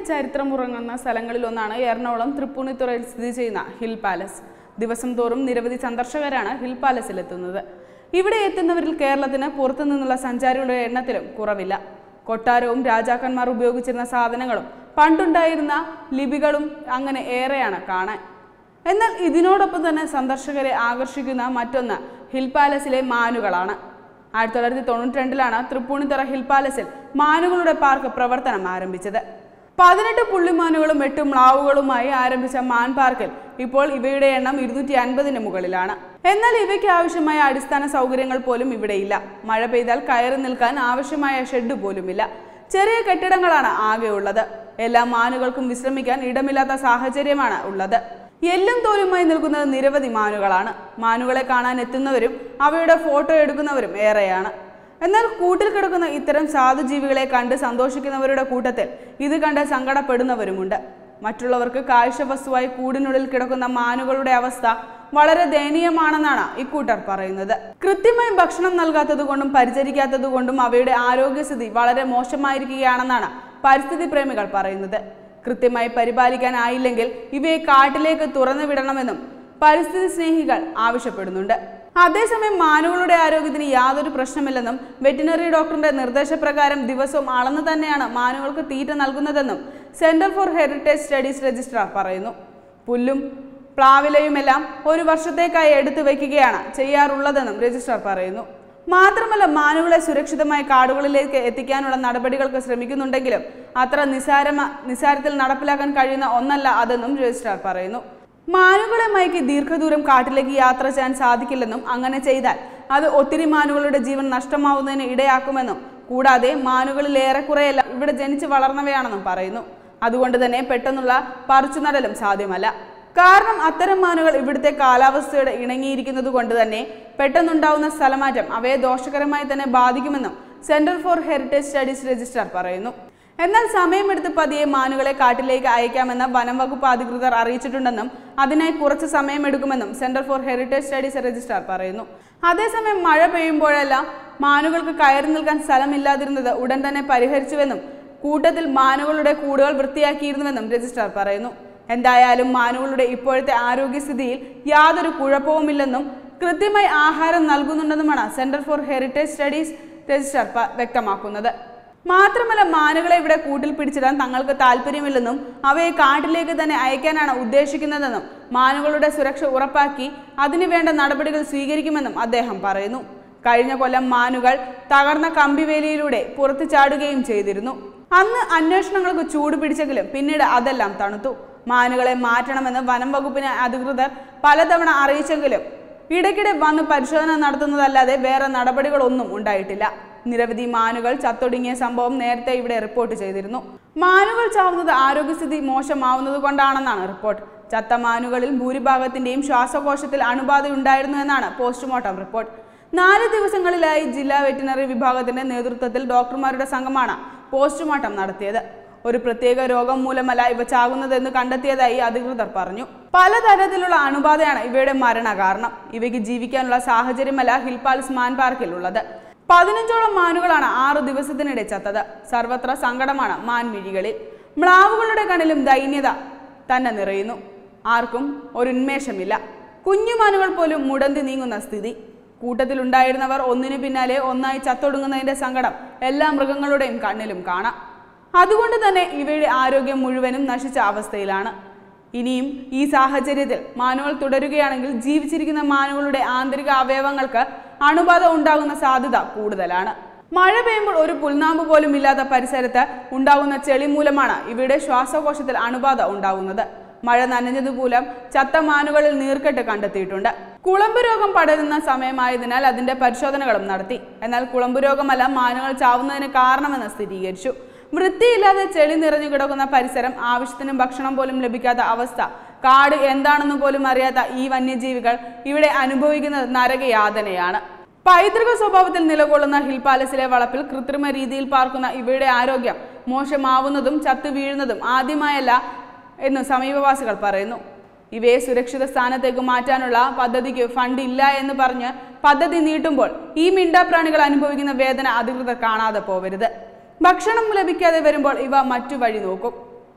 ചരിത്രമുറങ്ങുന്ന സ്ഥലങ്ങളിലൊന്നാണ് എറണാകുളം തൃപ്പൂണിത്തുറയിൽ സ്ഥിതി ചെയ്യുന്ന hill palace ദിവസം തോറും നിരവധി സന്ദർശകരാണ് ഹിൽ പാലസിലെത്തുന്നത് ഇവിടെ എത്തുന്നവരിൽ കേരളത്തിന് പുറത്തു നിന്നുള്ള സഞ്ചാരികളുടെ എണ്ണത്തിലും കുറവില്ല കൊട്ടാരവും രാജാക്കന്മാർ ഉപയോഗിച്ചിരുന്ന സാധനങ്ങളും പണ്ടുണ്ടായിരുന്ന ലിപികളും അങ്ങനെ ഏറെയാണ് കാണാൻ എന്നാൽ ഇതിനോടൊപ്പം തന്നെ സന്ദർശകരെ ആകർഷിക്കുന്ന മറ്റൊന്ന് ഹിൽ പാലസിലെ മാനുകളാണ് ആയിരത്തി തൊള്ളായിരത്തി തൊണ്ണൂറ്റി രണ്ടിലാണ് തൃപ്പൂണിത്തുറ ഹിൽ പാലസിൽ മാനുകളുടെ പാർക്ക് പ്രവർത്തനം ആരംഭിച്ചത് പതിനെട്ട് പുള്ളിമാനുകളും എട്ട് മ്ലാവുകളുമായി ആരംഭിച്ച മാൻ പാർക്കിൽ ഇപ്പോൾ ഇവയുടെ എണ്ണം ഇരുന്നൂറ്റി അൻപതിന് മുകളിലാണ് എന്നാൽ ഇവയ്ക്ക് ആവശ്യമായ അടിസ്ഥാന സൗകര്യങ്ങൾ പോലും ഇവിടെയില്ല മഴ പെയ്താൽ കയറി നിൽക്കാൻ ആവശ്യമായ ഷെഡ് പോലുമില്ല ചെറിയ കെട്ടിടങ്ങളാണ് ആകെയുള്ളത് എല്ലാ മാനുകൾക്കും വിശ്രമിക്കാൻ ഇടമില്ലാത്ത സാഹചര്യമാണ് ഉള്ളത് എല്ലും തോലുമായി നിൽക്കുന്നത് നിരവധി മാനുകളാണ് മാനുകളെ കാണാൻ എത്തുന്നവരും അവയുടെ ഫോട്ടോ എടുക്കുന്നവരും ഏറെയാണ് എന്നാൽ കൂട്ടിൽ കിടക്കുന്ന ഇത്തരം സാധുജീവികളെ കണ്ട് സന്തോഷിക്കുന്നവരുടെ കൂട്ടത്തിൽ ഇത് കണ്ട് സങ്കടപ്പെടുന്നവരുമുണ്ട് മറ്റുള്ളവർക്ക് കാഴ്ച വസ്തുവായി കൂടിനുള്ളിൽ കിടക്കുന്ന മാനുകളുടെ അവസ്ഥ വളരെ ദയനീയമാണെന്നാണ് ഇക്കൂട്ടർ പറയുന്നത് കൃത്യമായി ഭക്ഷണം നൽകാത്തതുകൊണ്ടും പരിചരിക്കാത്തതുകൊണ്ടും അവയുടെ ആരോഗ്യസ്ഥിതി വളരെ മോശമായിരിക്കുകയാണെന്നാണ് പരിസ്ഥിതി പ്രേമികൾ പറയുന്നത് കൃത്യമായി പരിപാലിക്കാനായില്ലെങ്കിൽ ഇവയെ കാട്ടിലേക്ക് തുറന്നു വിടണമെന്നും പരിസ്ഥിതി സ്നേഹികൾ ആവശ്യപ്പെടുന്നുണ്ട് അതേസമയം മാനുകളുടെ ആരോഗ്യത്തിന് യാതൊരു പ്രശ്നമില്ലെന്നും വെറ്റിനറി ഡോക്ടറിന്റെ നിർദ്ദേശപ്രകാരം ദിവസവും അളന്നു തന്നെയാണ് മാനുകൾക്ക് തീറ്റ നൽകുന്നതെന്നും centre for heritage studies registrar പറയുന്നു പുല്ലും പ്ലാവിലയുമെല്ലാം ഒരു വർഷത്തേക്കായി എടുത്തു വയ്ക്കുകയാണ് ചെയ്യാറുള്ളതെന്നും രജിസ്ട്രാർ പറയുന്നു മാത്രമല്ല മാനുകളെ സുരക്ഷിതമായി കാടുകളിലേക്ക് എത്തിക്കാനുള്ള നടപടികൾക്ക് ശ്രമിക്കുന്നുണ്ടെങ്കിലും അത്ര നിസാരമ നിസാരത്തിൽ നടപ്പിലാക്കാൻ കഴിയുന്ന ഒന്നല്ല അതെന്നും രജിസ്ട്രാർ പറയുന്നു മാനുകളെ മയക്കി ദീർഘദൂരം കാട്ടിലേക്ക് യാത്ര ചെയ്യാൻ സാധിക്കില്ലെന്നും അങ്ങനെ ചെയ്താൽ അത് ഒത്തിരി മാനുകളുടെ ജീവൻ നഷ്ടമാവുന്നതിന് ഇടയാക്കുമെന്നും കൂടാതെ മാനുകളിൽ ഏറെക്കുറെയെല്ലാം ഇവിടെ ജനിച്ച് വളർന്നവയാണെന്നും പറയുന്നു അതുകൊണ്ട് തന്നെ പെട്ടെന്നുള്ള പറിച്ചുനടലും സാധ്യമല്ല കാരണം അത്തരം മാനുകൾ ഇവിടുത്തെ കാലാവസ്ഥയോട് ഇണങ്ങിയിരിക്കുന്നത് കൊണ്ട് തന്നെ പെട്ടെന്നുണ്ടാവുന്ന സ്ഥലമാറ്റം അവയെ ദോഷകരമായി തന്നെ ബാധിക്കുമെന്നും centre for heritage studies registrar പറയുന്നു എന്നാൽ സമയമെടുത്ത് പതിയെ മാനുകളെ കാട്ടിലേക്ക് അയക്കാമെന്ന് വനം വകുപ്പ് അധികൃതർ അറിയിച്ചിട്ടുണ്ടെന്നും അതിനായി കുറച്ച് സമയമെടുക്കുമെന്നും centre for heritage studies registrar പറയുന്നു അതേസമയം മഴ പെയ്യുമ്പോഴെല്ലാം മാനുകൾക്ക് കയറി നിൽക്കാൻ സ്ഥലമില്ലാതിരുന്നത് ഉടൻ തന്നെ പരിഹരിച്ചുവെന്നും കൂട്ടത്തിൽ മാനുകളുടെ കൂടുകൾ വൃത്തിയാക്കിയിരുന്നുവെന്നും രജിസ്ട്രാർ പറയുന്നു എന്തായാലും മാനുകളുടെ ഇപ്പോഴത്തെ ആരോഗ്യസ്ഥിതിയിൽ യാതൊരു കുഴപ്പവുമില്ലെന്നും കൃത്യമായി ആഹാരം നൽകുന്നുണ്ടെന്നുമാണ് centre for heritage studies registrar പ- വ്യക്തമാക്കുന്നത് മാത്രമല്ല മാനുകളെ ഇവിടെ കൂട്ടിൽ പിടിച്ചിടാൻ തങ്ങൾക്ക് താല്പര്യമില്ലെന്നും അവയെ കാട്ടിലേക്ക് തന്നെ അയക്കാനാണ് ഉദ്ദേശിക്കുന്നതെന്നും മാനുകളുടെ സുരക്ഷ ഉറപ്പാക്കി അതിനു വേണ്ട നടപടികൾ സ്വീകരിക്കുമെന്നും അദ്ദേഹം പറയുന്നു കഴിഞ്ഞ കൊല്ലം മാനുകൾ തകർന്ന കമ്പിവേലിയിലൂടെ പുറത്തു ചാടുകയും ചെയ്തിരുന്നു അന്ന് അന്വേഷണങ്ങൾക്ക് ചൂട് പിടിച്ചെങ്കിലും പിന്നീട് അതെല്ലാം തണുത്തു മാനുകളെ മാറ്റണമെന്ന് വനം വകുപ്പിനെ അധികൃതർ പലതവണ അറിയിച്ചെങ്കിലും ഇടയ്ക്കിടെ വന്ന് പരിശോധന നടത്തുന്നതല്ലാതെ വേറെ നടപടികളൊന്നും ഉണ്ടായിട്ടില്ല നിരവധി മാനുകൾ ചത്തൊടുങ്ങിയ സംഭവം നേരത്തെ ഇവിടെ റിപ്പോർട്ട് ചെയ്തിരുന്നു മാനുകൾ ചാവുന്നത് ആരോഗ്യസ്ഥിതി മോശമാവുന്നത് കൊണ്ടാണെന്നാണ് റിപ്പോർട്ട് ചത്ത മാനുകളിൽ ഭൂരിഭാഗത്തിന്റെയും ശ്വാസകോശത്തിൽ അണുബാധയുണ്ടായിരുന്നു എന്നാണ് പോസ്റ്റ്മോർട്ടം റിപ്പോർട്ട് നാല് ദിവസങ്ങളിലായി ജില്ലാ വെറ്റിനറി വിഭാഗത്തിന്റെ നേതൃത്വത്തിൽ ഡോക്ടർമാരുടെ സംഘമാണ് പോസ്റ്റ്മോർട്ടം നടത്തിയത് ഒരു പ്രത്യേക രോഗം മൂലമല്ല ഇവ ചാകുന്നതെന്ന് കണ്ടെത്തിയതായി അധികൃതർ പറഞ്ഞു പലതരത്തിലുള്ള അണുബാധയാണ് ഇവയുടെ മരണ കാരണം ഇവയ്ക്ക് ജീവിക്കാനുള്ള സാഹചര്യമല്ല ഹിൽ പാലസ് മാൻ പാർക്കിൽ ഉള്ളത് പതിനഞ്ചോളം മാനുകളാണ് ആറു ദിവസത്തിനിടെ ചത്തത് സർവത്ര സങ്കടമാണ് മാൻമിഴികളിൽ മ്ലാവുകളുടെ കണ്ണിലും ദൈന്യത തന്നെ നിറയുന്നു ആർക്കും ഒരു ഉന്മേഷമില്ല കുഞ്ഞുമാനുകൾ പോലും മുടന്തി നീങ്ങുന്ന സ്ഥിതി കൂട്ടത്തിലുണ്ടായിരുന്നവർ ഒന്നിനു പിന്നാലെ ഒന്നായി ചത്തൊടുങ്ങുന്നതിന്റെ സങ്കടം എല്ലാ മൃഗങ്ങളുടെയും കണ്ണിലും കാണാം അതുകൊണ്ട് തന്നെ ഇവയുടെ ആരോഗ്യം മുഴുവനും നശിച്ച അവസ്ഥയിലാണ് ഇനിയും ഈ സാഹചര്യത്തിൽ മാനുകൾ തുടരുകയാണെങ്കിൽ ജീവിച്ചിരിക്കുന്ന മാനുകളുടെ ആന്തരിക അവയവങ്ങൾക്ക് അണുബാധ ഉണ്ടാകുന്ന സാധ്യത കൂടുതലാണ് മഴ പെയ്യുമ്പോൾ ഒരു പുൽനാമ്പ് പോലും ഇല്ലാത്ത പരിസരത്ത് ഉണ്ടാകുന്ന ചെളി മൂലമാണ് ഇവയുടെ ശ്വാസകോശത്തിൽ അണുബാധ ഉണ്ടാകുന്നത് മഴ നനഞ്ഞതുമൂലം ചത്ത മാനുകളിൽ നീർക്കെട്ട് കണ്ടെത്തിയിട്ടുണ്ട് കുളമ്പ് രോഗം പടരുന്ന സമയമായതിനാൽ അതിന്റെ പരിശോധനകളും നടത്തി എന്നാൽ കുളമ്പ് രോഗമല്ല മാനുകൾ ചാവുന്നതിന് കാരണമെന്ന് സ്ഥിരീകരിച്ചു വൃത്തിയില്ലാതെ ചെളി നിറഞ്ഞു കിടക്കുന്ന പരിസരം ആവശ്യത്തിന് ഭക്ഷണം പോലും ലഭിക്കാത്ത അവസ്ഥ കാട് എന്താണെന്ന് പോലും അറിയാത്ത ഈ വന്യജീവികൾ ഇവിടെ അനുഭവിക്കുന്നത് നരകയാതനയാണ് പൈതൃക സ്വഭാവത്തിൽ നിലകൊള്ളുന്ന ഹിൽ പാലസിലെ വളപ്പിൽ കൃത്രിമ രീതിയിൽ പാർക്കുന്ന ഇവയുടെ ആരോഗ്യം മോശമാവുന്നതും ചത്തു വീഴുന്നതും ആദ്യമായല്ല എന്ന് സമീപവാസികൾ പറയുന്നു ഇവയെ സുരക്ഷിത സ്ഥാനത്തേക്ക് മാറ്റാനുള്ള പദ്ധതിക്ക് ഫണ്ട് ഇല്ല എന്ന് പറഞ്ഞ് പദ്ധതി നീട്ടുമ്പോൾ ഈ മിണ്ടാപ്രാണികൾ അനുഭവിക്കുന്ന വേദന അധികൃതർ കാണാതെ പോവരുത് ഭക്ഷണം ലഭിക്കാതെ വരുമ്പോൾ ഇവ മറ്റു വഴി നോക്കും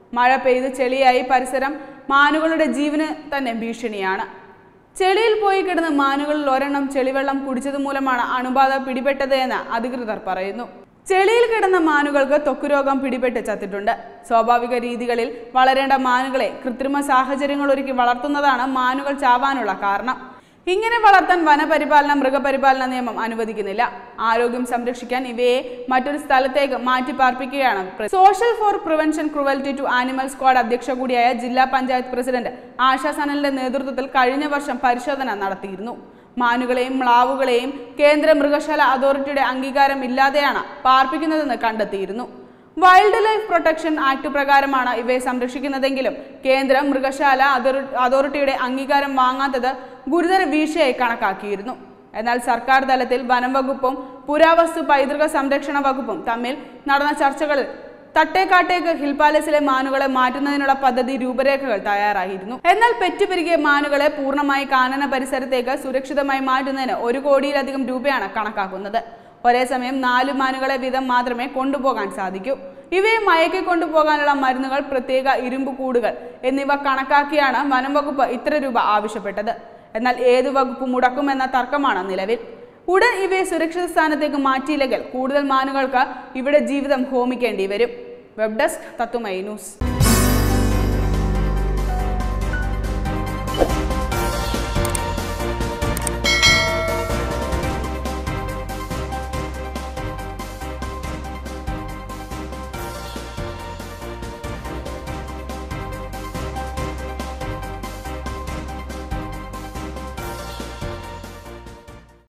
മഴ പെയ്ത് ചെളിയായി പരിസരം മാനുകളുടെ ജീവന് തന്നെ ഭീഷണിയാണ് ചെളിയിൽ പോയി കിടന്ന് മാനുകളിൽ ഒരെണ്ണം ചെളിവെള്ളം കുടിച്ചത് മൂലമാണ് അണുബാധ പിടിപെട്ടത് എന്ന് അധികൃതർ പറയുന്നു ചെളിയിൽ കിടന്ന മാനുകൾക്ക് ത്വക്കുരോഗം പിടിപെട്ട് ചത്തിട്ടുണ്ട് സ്വാഭാവിക രീതികളിൽ വളരേണ്ട മാനുകളെ കൃത്രിമ സാഹചര്യങ്ങൾ ഒരുക്കി വളർത്തുന്നതാണ് മാനുകൾ ചാവാനുള്ള കാരണം ഇങ്ങനെ വളർത്താൻ വനപരിപാലന മൃഗപരിപാലന നിയമം അനുവദിക്കുന്നില്ല ആരോഗ്യം സംരക്ഷിക്കാൻ ഇവയെ മറ്റൊരു സ്ഥലത്തേക്ക് മാറ്റി പാർപ്പിക്കുകയാണ് പ്ര- social for prevention cruelty to animal squad അധ്യക്ഷ കൂടിയായ ജില്ലാ പഞ്ചായത്ത് പ്രസിഡന്റ് ആശാ സനലിന്റെ നേതൃത്വത്തിൽ കഴിഞ്ഞ വർഷം പരിശോധന നടത്തിയിരുന്നു മാനുകളെയും മ്ലാവുകളെയും കേന്ദ്ര മൃഗശാല അതോറിറ്റിയുടെ അംഗീകാരം ഇല്ലാതെയാണ് പാർപ്പിക്കുന്നതെന്ന് കണ്ടെത്തിയിരുന്നു വൈൽഡ് ലൈഫ് പ്രൊട്ടക്ഷൻ ആക്ട് പ്രകാരമാണ് ഇവയെ സംരക്ഷിക്കുന്നതെങ്കിലും കേന്ദ്ര മൃഗശാല അതോറി- അതോറിറ്റിയുടെ അംഗീകാരം വാങ്ങാത്തത് ഗുരുതര വീഴ്ചയായി കണക്കാക്കിയിരുന്നു എന്നാൽ സർക്കാർ തലത്തിൽ വനം വകുപ്പും പുരാവസ്തു പൈതൃക സംരക്ഷണ വകുപ്പും തമ്മിൽ നടന്ന ചർച്ചകളിൽ തട്ടേക്കാട്ടേക്ക് ഹിൽ പാലസിലെ മാനുകളെ മാറ്റുന്നതിനുള്ള പദ്ധതി രൂപരേഖകൾ തയ്യാറായിരുന്നു എന്നാൽ പെറ്റുപെരുകിയ മാനുകളെ പൂർണ്ണമായി കാനന പരിസരത്തേക്ക് സുരക്ഷിതമായി മാറ്റുന്നതിന് ഒരു കോടിയിലധികം രൂപയാണ് കണക്കാക്കുന്നത് ഒരേ സമയം നാല് മാനുകളെ വീതം മാത്രമേ കൊണ്ടുപോകാൻ സാധിക്കൂ ഇവയെ മയക്കി കൊണ്ടുപോകാനുള്ള മരുന്നുകൾ പ്രത്യേക ഇരുമ്പ് കൂടുകൾ എന്നിവ കണക്കാക്കിയാണ് വനം വകുപ്പ് ഇത്ര രൂപ ആവശ്യപ്പെട്ടത് എന്നാൽ ഏത് വകുപ്പ് മുടക്കുമെന്ന തർക്കമാണ് നിലവിൽ ഉടൻ ഇവയെ സുരക്ഷിത സ്ഥാനത്തേക്ക് മാറ്റിയില്ലെങ്കിൽ കൂടുതൽ മാനുകൾക്ക് ഇവിടെ ജീവിതം ഹോമിക്കേണ്ടി വരും വെബ് ഡെസ്ക് തത്തുമൈ ന്യൂസ്